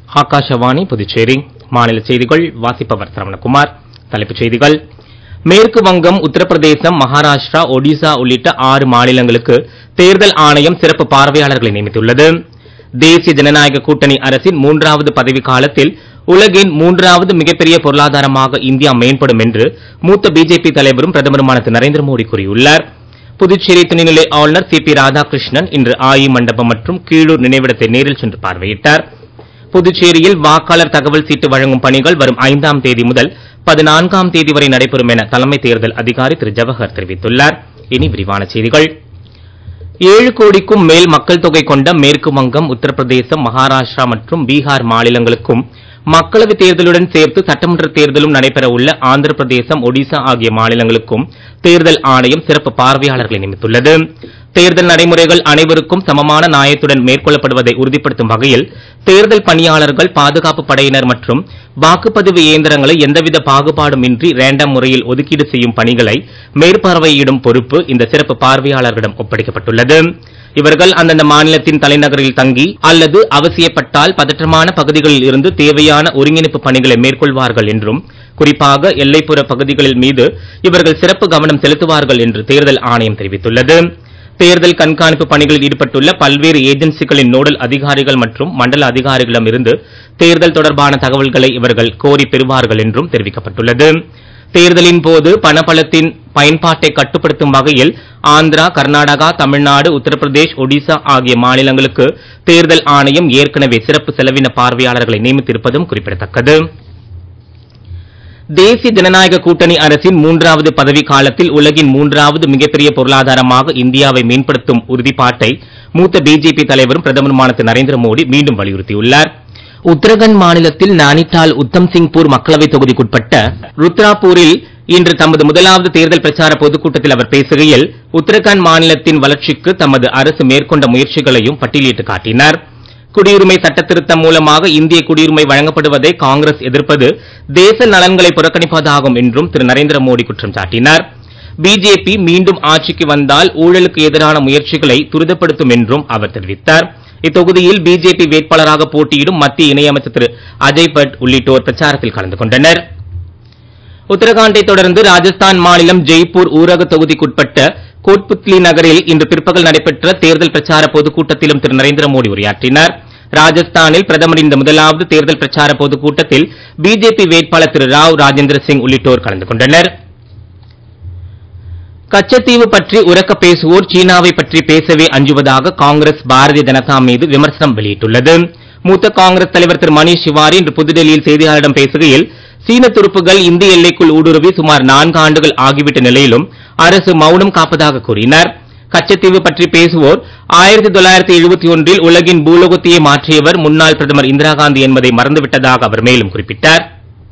ஆகாஷவாணி புதுச்சேரி மாநில செய்திகள் வாசிப்பவர் சரவணகுமார் தலைப்புச் செய்திகள் மேற்கு வங்கம் உத்தரப்பிரதேசம் மகாராஷ்டிரா ஒடிசா உள்ளிட்ட ஆறு மாநிலங்களுக்கு தேர்தல் ஆணையம் சிறப்பு பார்வையாளர்களை நியமித்துள்ளது தேசிய ஜனநாயக கூட்டணி அரசின் மூன்றாவது பதவிக்காலத்தில் உலகின் மூன்றாவது மிகப்பெரிய பொருளாதாரமாக இந்தியா மேம்படும் என்று மூத்த பிஜேபி தலைவரும் பிரதமருமான திரு நரேந்திர மோடி கூறியுள்ளார் புதுச்சேரி துணைநிலை ஆளுநர் சி பி ராதாகிருஷ்ணன் இன்று ஆயி மண்டபம் மற்றும் கீழூர் நினைவிடத்தை நேரில் சென்று பார்வையிட்டார் புதுச்சேரியில் வாக்காளர் தகவல் சீட்டு வழங்கும் பணிகள் வரும் ஐந்தாம் தேதி முதல் பதினான்காம் தேதி வரை நடைபெறும் என தலைமை தேர்தல் அதிகாரி திரு ஜவஹர் தெரிவித்துள்ளார் இனி விரிவான செய்திகள் ஏழு கோடிக்கும் மேல் மக்கள் தொகை கொண்ட மேற்கு வங்கம் உத்தரப்பிரதேசம் மகாராஷ்டிரா மற்றும் பீகார் மாநிலங்களுக்கும் மக்களவைத் தேர்தலுடன் சேர்த்து சட்டமன்ற தேர்தலும் நடைபெற உள்ள ஆந்திர பிரதேசம் ஒடிசா ஆகிய மாநிலங்களுக்கும் தேர்தல் ஆணையம் சிறப்பு பார்வையாளர்களை நியமித்துள்ளது தேர்தல் நடைமுறைகள் அனைவருக்கும் சமமான நியாயத்துடன் மேற்கொள்ளப்படுவதை உறுதிப்படுத்தும் வகையில் தேர்தல் பணியாளர்கள் பாதுகாப்பு படையினர் மற்றும் வாக்குப்பதிவு இயந்திரங்களை எந்தவித பாகுபாடும் இன்றி ரேண்டம் முறையில் ஒதுக்கீடு செய்யும் பணிகளை மேற்பார்வையிடும் பொறுப்பு இந்த சிறப்பு பார்வையாளர்களிடம் ஒப்படைக்கப்பட்டுள்ளது இவர்கள் அந்தந்த மாநிலத்தின் தலைநகரில் தங்கி அல்லது அவசியப்பட்டால் பதற்றமான பகுதிகளில் இருந்து தேவையான ஒருங்கிணைப்பு பணிகளை மேற்கொள்வார்கள் என்றும் குறிப்பாக எல்லைப்புற பகுதிகளில் மீது இவர்கள் சிறப்பு கவனம் செலுத்துவார்கள் என்று தேர்தல் ஆணையம் தெரிவித்துள்ளது தேர்தல் கண்காணிப்பு பணிகளில் ஈடுபட்டுள்ள பல்வேறு ஏஜென்சிகளின் நோடல் அதிகாரிகள் மற்றும் மண்டல அதிகாரிகளிடம் இருந்து தேர்தல் தொடர்பான தகவல்களை இவர்கள் கோரி பெறுவார்கள் என்றும் தெரிவிக்கப்பட்டுள்ளது தேர்தலின் போது பணபலத்தின் பயன்பாட்டை கட்டுப்படுத்தும் வகையில் ஆந்திரா கர்நாடகா தமிழ்நாடு உத்தரப்பிரதேஷ் ஒடிசா ஆகிய மாநிலங்களுக்கு தேர்தல் ஆணையம் ஏற்கனவே சிறப்பு செலவின பார்வையாளர்களை நியமித்திருப்பதும் குறிப்பிடத்தக்கது தேசிய ஜனநாயக கூட்டணி அரசின் மூன்றாவது பதவி காலத்தில் உலகின் மூன்றாவது மிகப்பெரிய பொருளாதாரமாக இந்தியாவை மேம்படுத்தும் உறுதிப்பாட்டை மூத்த பிஜேபி தலைவரும் பிரதமருமான திரு நரேந்திர மோடி மீண்டும் வலியுறுத்தியுள்ளார் உத்தரகண்ட் மாநிலத்தில் நானிட்டால் உத்தம் சிங்பூர் மக்களவைத் தொகுதிக்குட்பட்ட ருத்ராபூரில் இன்று தமது முதலாவது தேர்தல் பிரச்சார பொதுக்கூட்டத்தில் அவர் பேசுகையில் உத்தரகாண்ட் மாநிலத்தின் வளர்ச்சிக்கு தமது அரசு மேற்கொண்ட முயற்சிகளையும் பட்டியலிட்டு காட்டினார் குடியுரிமை சட்டத்திருத்தம் மூலமாக இந்திய குடியுரிமை வழங்கப்படுவதை காங்கிரஸ் எதிர்ப்பது தேச நலன்களை புறக்கணிப்பதாகும் என்றும் திரு நரேந்திர மோடி குற்றம் சாட்டினார் பிஜேபி மீண்டும் ஆட்சிக்கு வந்தால் ஊழலுக்கு எதிரான முயற்சிகளை துரிதப்படுத்தும் என்றும் அவர் தெரிவித்தார் இத்தொகுதியில் பிஜேபி வேட்பாளராக போட்டியிடும் மத்திய இணையமைச்சர் திரு அஜய் பட் உள்ளிட்டோர் பிரச்சாரத்தில் கலந்து கொண்டனர் உத்தரகாண்டை தொடர்ந்து ராஜஸ்தான் மாநிலம் ஜெய்ப்பூர் ஊரக தொகுதிக்குட்பட்ட கோட்புத்லி நகரில் இன்று பிற்பகல் நடைபெற்ற தேர்தல் பிரச்சார பொதுக்கூட்டத்திலும் திரு நரேந்திர மோடி உரையாற்றினார் ராஜஸ்தானில் பிரதமரின் இந்த முதலாவது தேர்தல் பிரச்சார பொதுக்கூட்டத்தில் பிஜேபி வேட்பாளர் திரு ராவ் ராஜேந்திர சிங் உள்ளிட்டோர் கலந்து கொண்டனர் கச்சத்தீவு பற்றி உரக்க பேசுவோர் சீனாவை பற்றி பேசவே அஞ்சுவதாக காங்கிரஸ் பாரதிய ஜனதா மீது விமர்சனம் வெளியிட்டுள்ளது மூத்த காங்கிரஸ் தலைவர் திரு மணீஷ் சிவாரி இன்று புதுடெல்லியில் செய்தியாளரிடம் பேசுகையில் சீன துருப்புகள் இந்திய எல்லைக்குள் ஊடுருவி சுமார் நான்கு ஆண்டுகள் ஆகிவிட்ட நிலையிலும் அரசு மௌனம் காப்பதாக கூறினார் கச்சத்தீவு பற்றி பேசுவோர் ஆயிரத்தி தொள்ளாயிரத்தி எழுபத்தி ஒன்றில் உலகின் பூலோகத்தையே மாற்றியவர் முன்னாள் பிரதமர் இந்திரா காந்தி என்பதை மறந்துவிட்டதாக அவர் மேலும் குறிப்பிட்டார்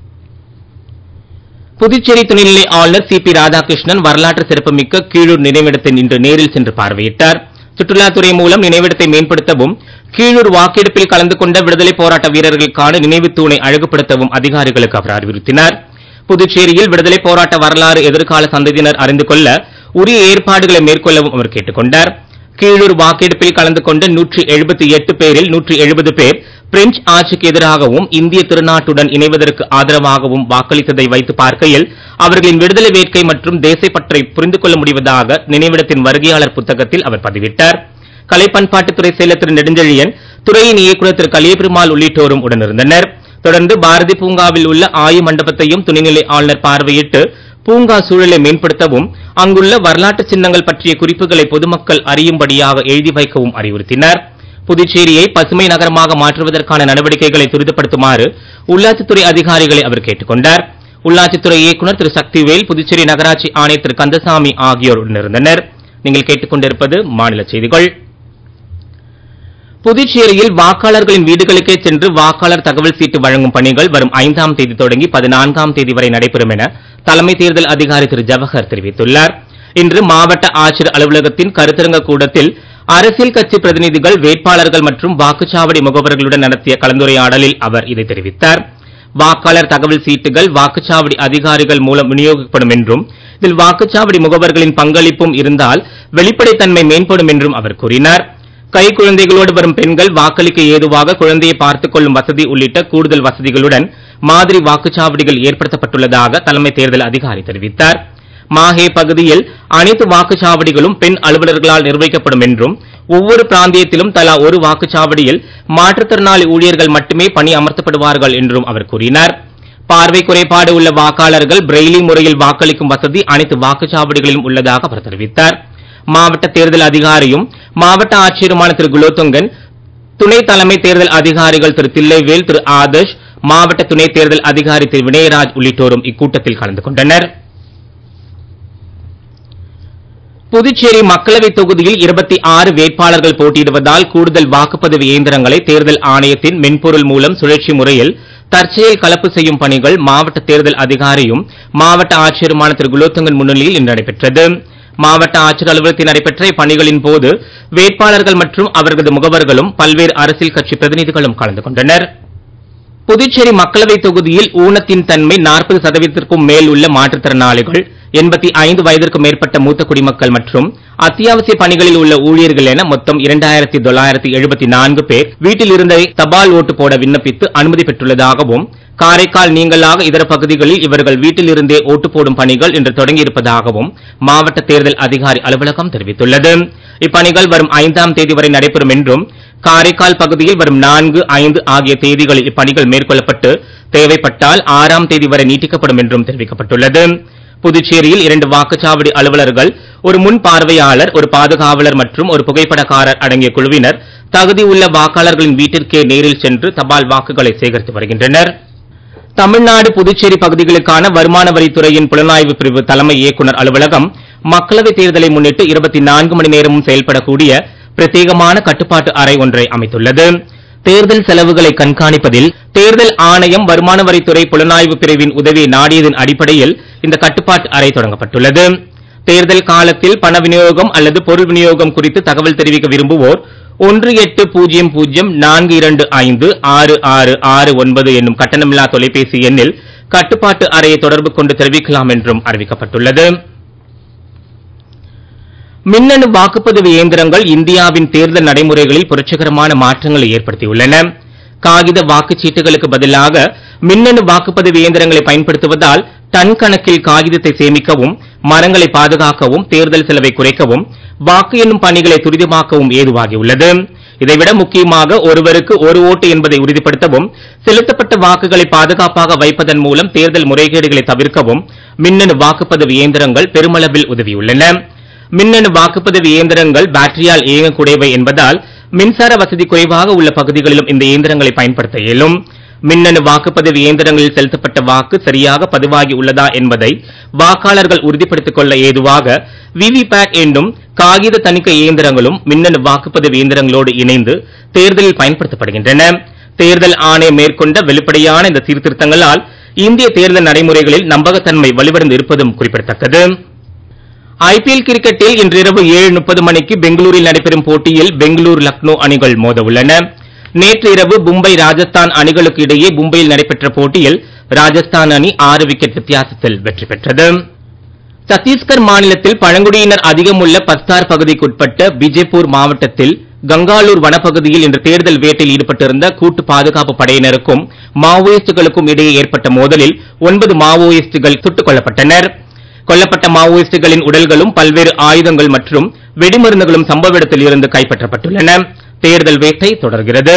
புதுச்சேரி துணைநிலை ஆளுநர் சி பி ராதாகிருஷ்ணன் வரலாற்று சிறப்புமிக்க கீழூர் நினைவிடத்தை இன்று நேரில் சென்று பார்வையிட்டார் சுற்றுலாத்துறை மூலம் நினைவிடத்தை மேம்படுத்தவும் கீழூர் வாக்கெடுப்பில் கலந்து கொண்ட விடுதலை போராட்ட வீரர்களுக்கான நினைவு தூணை அழகுபடுத்தவும் அதிகாரிகளுக்கு அவர் அறிவுறுத்தினார் புதுச்சேரியில் விடுதலை போராட்ட வரலாறு எதிர்கால சந்ததியினர் அறிந்து கொள்ள உரிய ஏற்பாடுகளை மேற்கொள்ளவும் அவர் கேட்டுக் கொண்டார் கீழூர் வாக்கெடுப்பில் கலந்து கொண்ட நூற்றி எழுபத்தி எட்டு பேரில் நூற்றி எழுபது பேர் பிரெஞ்சு ஆட்சிக்கு எதிராகவும் இந்திய திருநாட்டுடன் இணைவதற்கு ஆதரவாகவும் வாக்களித்ததை வைத்து பார்க்கையில் அவர்களின் விடுதலை வேட்கை மற்றும் தேசப்பற்றை புரிந்து கொள்ள முடிவதாக நினைவிடத்தின் வருகையாளர் புத்தகத்தில் அவர் பதிவிட்டார் கலை பண்பாட்டுத்துறை செயலர் திரு நெடுஞ்செழியன் துறையின் இயக்குநர் திரு கலியபெருமாள் உள்ளிட்டோரும் உடனிருந்தனர் தொடர்ந்து பாரதி பூங்காவில் உள்ள ஆயு மண்டபத்தையும் துணைநிலை ஆளுநர் பார்வையிட்டு பூங்கா சூழலை மேம்படுத்தவும் அங்குள்ள வரலாற்று சின்னங்கள் பற்றிய குறிப்புகளை பொதுமக்கள் அறியும்படியாக எழுதி வைக்கவும் அறிவுறுத்தினார் புதுச்சேரியை பசுமை நகரமாக மாற்றுவதற்கான நடவடிக்கைகளை துரிதப்படுத்துமாறு உள்ளாட்சித்துறை அதிகாரிகளை அவர் கேட்டுக் கொண்டார் உள்ளாட்சித்துறை இயக்குநர் திரு சக்திவேல் புதுச்சேரி நகராட்சி ஆணையர் திரு கந்தசாமி ஆகியோர் உடனிருந்தனர் நீங்கள் கேட்டுக்கொண்டிருப்பது மாநில செய்திகள் புதுச்சேரியில் வாக்காளர்களின் வீடுகளுக்கே சென்று வாக்காளர் தகவல் சீட்டு வழங்கும் பணிகள் வரும் ஐந்தாம் தேதி தொடங்கி பதினான்காம் தேதி வரை நடைபெறும் என தலைமை தேர்தல் அதிகாரி திரு ஜவஹர் தெரிவித்துள்ளார் இன்று மாவட்ட ஆட்சியர் அலுவலகத்தின் கருத்தரங்க கூடத்தில் அரசியல் கட்சி பிரதிநிதிகள் வேட்பாளர்கள் மற்றும் வாக்குச்சாவடி முகவர்களுடன் நடத்திய கலந்துரையாடலில் அவர் இதை தெரிவித்தார் வாக்காளர் தகவல் சீட்டுகள் வாக்குச்சாவடி அதிகாரிகள் மூலம் விநியோகிக்கப்படும் என்றும் இதில் வாக்குச்சாவடி முகவர்களின் பங்களிப்பும் இருந்தால் வெளிப்படைத்தன்மை மேம்படும் என்றும் அவர் கூறினார் கைக்குழந்தைகளோடு வரும் பெண்கள் வாக்களிக்க ஏதுவாக குழந்தையை பார்த்துக் கொள்ளும் வசதி உள்ளிட்ட கூடுதல் வசதிகளுடன் மாதிரி வாக்குச்சாவடிகள் ஏற்படுத்தப்பட்டுள்ளதாக தலைமை தேர்தல் அதிகாரி தெரிவித்தார் மாஹே பகுதியில் அனைத்து வாக்குச்சாவடிகளும் பெண் அலுவலர்களால் நிர்வகிக்கப்படும் என்றும் ஒவ்வொரு பிராந்தியத்திலும் தலா ஒரு வாக்குச்சாவடியில் மாற்றுத்திறனாளி ஊழியர்கள் மட்டுமே பணி அமர்த்தப்படுவார்கள் என்றும் அவர் கூறினார் பார்வை குறைபாடு உள்ள வாக்காளர்கள் பிரெய்லி முறையில் வாக்களிக்கும் வசதி அனைத்து வாக்குச்சாவடிகளிலும் உள்ளதாக அவர் தெரிவித்தார் மாவட்ட தேர்தல் அதிகாரியும் மாவட்ட ஆட்சியருமான திரு குலோத்துங்கன் துணை தலைமை தேர்தல் அதிகாரிகள் திரு தில்லைவேல் திரு ஆதர்ஷ் மாவட்ட துணை தேர்தல் அதிகாரி திரு வினயராஜ் உள்ளிட்டோரும் இக்கூட்டத்தில் கலந்து கொண்டனர் புதுச்சேரி மக்களவைத் தொகுதியில் இருபத்தி ஆறு வேட்பாளர்கள் போட்டியிடுவதால் கூடுதல் வாக்குப்பதிவு இயந்திரங்களை தேர்தல் ஆணையத்தின் மென்பொருள் மூலம் சுழற்சி முறையில் தற்செயல் கலப்பு செய்யும் பணிகள் மாவட்ட தேர்தல் அதிகாரியும் மாவட்ட ஆட்சியருமான திரு குலோத்துங்கன் முன்னிலையில் இன்று நடைபெற்றது மாவட்ட ஆட்சியர் அலுவலகத்தில் நடைபெற்ற இப்பணிகளின் போது வேட்பாளர்கள் மற்றும் அவர்களது முகவர்களும் பல்வேறு அரசியல் கட்சி பிரதிநிதிகளும் கலந்து கொண்டனர் புதுச்சேரி மக்களவைத் தொகுதியில் ஊனத்தின் தன்மை நாற்பது சதவீதத்திற்கும் மேல் உள்ள மாற்றுத்திறனாளிகள் எண்பத்தி ஐந்து வயதிற்கு மேற்பட்ட மூத்த குடிமக்கள் மற்றும் அத்தியாவசிய பணிகளில் உள்ள ஊழியர்கள் என மொத்தம் இரண்டாயிரத்தி தொள்ளாயிரத்தி எழுபத்தி நான்கு பேர் வீட்டில் இருந்தே தபால் ஓட்டு போட விண்ணப்பித்து அனுமதி பெற்றுள்ளதாகவும் காரைக்கால் நீங்களாக இதர பகுதிகளில் இவர்கள் வீட்டில் இருந்தே ஓட்டு போடும் பணிகள் இன்று தொடங்கியிருப்பதாகவும் மாவட்ட தேர்தல் அதிகாரி அலுவலகம் தெரிவித்துள்ளது இப்பணிகள் வரும் ஐந்தாம் தேதி வரை நடைபெறும் என்றும் காரைக்கால் பகுதியில் வரும் நான்கு ஐந்து ஆகிய தேதிகளில் இப்பணிகள் மேற்கொள்ளப்பட்டு தேவைப்பட்டால் ஆறாம் தேதி வரை நீட்டிக்கப்படும் என்றும் தெரிவிக்கப்பட்டுள்ளது புதுச்சேரியில் இரண்டு வாக்குச்சாவடி அலுவலர்கள் ஒரு முன் பார்வையாளர் ஒரு பாதுகாவலர் மற்றும் ஒரு புகைப்படக்காரர் அடங்கிய குழுவினர் தகுதி உள்ள வாக்காளர்களின் வீட்டிற்கே நேரில் சென்று தபால் வாக்குகளை சேகரித்து வருகின்றனர் தமிழ்நாடு புதுச்சேரி பகுதிகளுக்கான வருமான வரித்துறையின் புலனாய்வு பிரிவு தலைமை இயக்குநர் அலுவலகம் மக்களவைத் தேர்தலை முன்னிட்டு இருபத்தி நான்கு மணி நேரமும் செயல்படக்கூடிய பிரத்யேகமான கட்டுப்பாட்டு அறை ஒன்றை அமைத்துள்ளது தேர்தல் செலவுகளை கண்காணிப்பதில் தேர்தல் ஆணையம் வருமான வரித்துறை புலனாய்வு பிரிவின் உதவியை நாடியதன் அடிப்படையில் இந்த கட்டுப்பாட்டு அறை தொடங்கப்பட்டுள்ளது தேர்தல் காலத்தில் பண விநியோகம் அல்லது பொருள் விநியோகம் குறித்து தகவல் தெரிவிக்க விரும்புவோர் ஒன்று எட்டு பூஜ்ஜியம் பூஜ்ஜியம் நான்கு இரண்டு ஐந்து ஆறு ஆறு ஆறு ஒன்பது என்னும் கட்டணமில்லா தொலைபேசி எண்ணில் கட்டுப்பாட்டு அறையை தொடர்பு கொண்டு தெரிவிக்கலாம் என்றும் அறிவிக்கப்பட்டுள்ளது மின்னணு வாக்குப்பதிவு இயந்திரங்கள் இந்தியாவின் தேர்தல் நடைமுறைகளில் புரட்சிகரமான மாற்றங்களை ஏற்படுத்தியுள்ளன காகித வாக்குச்சீட்டுகளுக்கு பதிலாக மின்னணு வாக்குப்பதிவு இயந்திரங்களை பயன்படுத்துவதால் டன் கணக்கில் காகிதத்தை சேமிக்கவும் மரங்களை பாதுகாக்கவும் தேர்தல் செலவை குறைக்கவும் வாக்கு எண்ணும் பணிகளை துரிதமாக்கவும் ஏதுவாகியுள்ளது இதைவிட முக்கியமாக ஒருவருக்கு ஒரு ஓட்டு என்பதை உறுதிப்படுத்தவும் செலுத்தப்பட்ட வாக்குகளை பாதுகாப்பாக வைப்பதன் மூலம் தேர்தல் முறைகேடுகளை தவிர்க்கவும் மின்னணு வாக்குப்பதிவு இயந்திரங்கள் பெருமளவில் உதவியுள்ளன மின்னணு வாக்குப்பதிவு இயந்திரங்கள் பேட்டரியால் இயங்கக்கூடியவை என்பதால் மின்சார வசதி குறைவாக உள்ள பகுதிகளிலும் இந்த இயந்திரங்களை பயன்படுத்த இயலும் மின்னணு வாக்குப்பதிவு இயந்திரங்களில் செலுத்தப்பட்ட வாக்கு சரியாக பதிவாகி உள்ளதா என்பதை வாக்காளர்கள் உறுதிப்படுத்திக் கொள்ள ஏதுவாக விவிபேட் என்னும் காகித தணிக்கை இயந்திரங்களும் மின்னணு வாக்குப்பதிவு இயந்திரங்களோடு இணைந்து தேர்தலில் பயன்படுத்தப்படுகின்றன தேர்தல் ஆணையம் மேற்கொண்ட வெளிப்படையான இந்த சீர்திருத்தங்களால் இந்திய தேர்தல் நடைமுறைகளில் நம்பகத்தன்மை வலுவடைந்து இருப்பதும் குறிப்பிடத்தக்கது ஐபிஎல் கிரிக்கெட்டில் இன்றிரவு ஏழு முப்பது மணிக்கு பெங்களூரில் நடைபெறும் போட்டியில் பெங்களூர் லக்னோ அணிகள் மோத உள்ளன நேற்று இரவு மும்பை ராஜஸ்தான் அணிகளுக்கு இடையே மும்பையில் நடைபெற்ற போட்டியில் ராஜஸ்தான் அணி ஆறு விக்கெட் வித்தியாசத்தில் வெற்றி பெற்றது சத்தீஸ்கர் மாநிலத்தில் பழங்குடியினர் அதிகம் உள்ள பஸ்தார் பகுதிக்குட்பட்ட பிஜேப்பூர் மாவட்டத்தில் கங்காலூர் வனப்பகுதியில் இன்று தேர்தல் வேட்டையில் ஈடுபட்டிருந்த கூட்டு பாதுகாப்பு படையினருக்கும் மாவோயிஸ்டுகளுக்கும் இடையே ஏற்பட்ட மோதலில் ஒன்பது மாவோயிஸ்டுகள் சுட்டுக் கொல்லப்பட்டனர் கொல்லப்பட்ட மாவோயிஸ்டுகளின் உடல்களும் பல்வேறு ஆயுதங்கள் மற்றும் வெடிமருந்துகளும் சம்பவ இடத்தில் இருந்து கைப்பற்றப்பட்டுள்ளன தேர்தல் வேட்டை தொடர்கிறது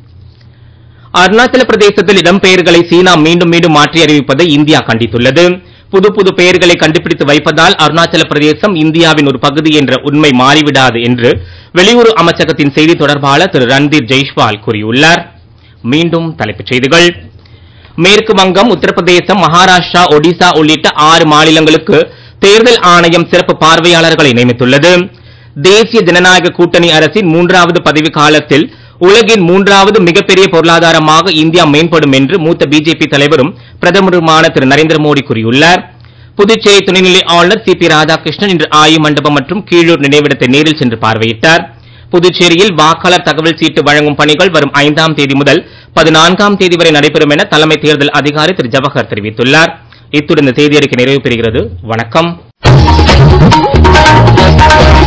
அருணாச்சல பிரதேசத்தில் இடம்பெயர்களை சீனா மீண்டும் மீண்டும் மாற்றி அறிவிப்பதை இந்தியா கண்டித்துள்ளது புது புது பெயர்களை கண்டுபிடித்து வைப்பதால் அருணாச்சல பிரதேசம் இந்தியாவின் ஒரு பகுதி என்ற உண்மை மாறிவிடாது என்று வெளியுறவு அமைச்சகத்தின் செய்தி தொடர்பாளர் திரு ரன்தீர் ஜெய்ஷ்வால் கூறியுள்ளார் மீண்டும் தலைப்புச் செய்திகள் மேற்கு வங்கம் உத்தரப்பிரதேசம் மகாராஷ்டிரா ஒடிசா உள்ளிட்ட ஆறு மாநிலங்களுக்கு தேர்தல் ஆணையம் சிறப்பு பார்வையாளர்களை நியமித்துள்ளது தேசிய ஜனநாயக கூட்டணி அரசின் மூன்றாவது பதவி காலத்தில் உலகின் மூன்றாவது மிகப்பெரிய பொருளாதாரமாக இந்தியா மேம்படும் என்று மூத்த பிஜேபி தலைவரும் பிரதமருமான திரு நரேந்திர மோடி கூறியுள்ளார் புதுச்சேரி துணைநிலை ஆளுநர் சி பி ராதாகிருஷ்ணன் இன்று ஆயு மண்டபம் மற்றும் கீழூர் நினைவிடத்தை நேரில் சென்று பார்வையிட்டார் புதுச்சேரியில் வாக்காளர் தகவல் சீட்டு வழங்கும் பணிகள் வரும் ஐந்தாம் தேதி முதல் பதினான்காம் தேதி வரை நடைபெறும் என தலைமை தேர்தல் அதிகாரி திரு ஜவஹர் தெரிவித்துள்ளார் இத்துடன் இந்த செய்தியறிக்கை நிறைவு பெறுகிறது வணக்கம்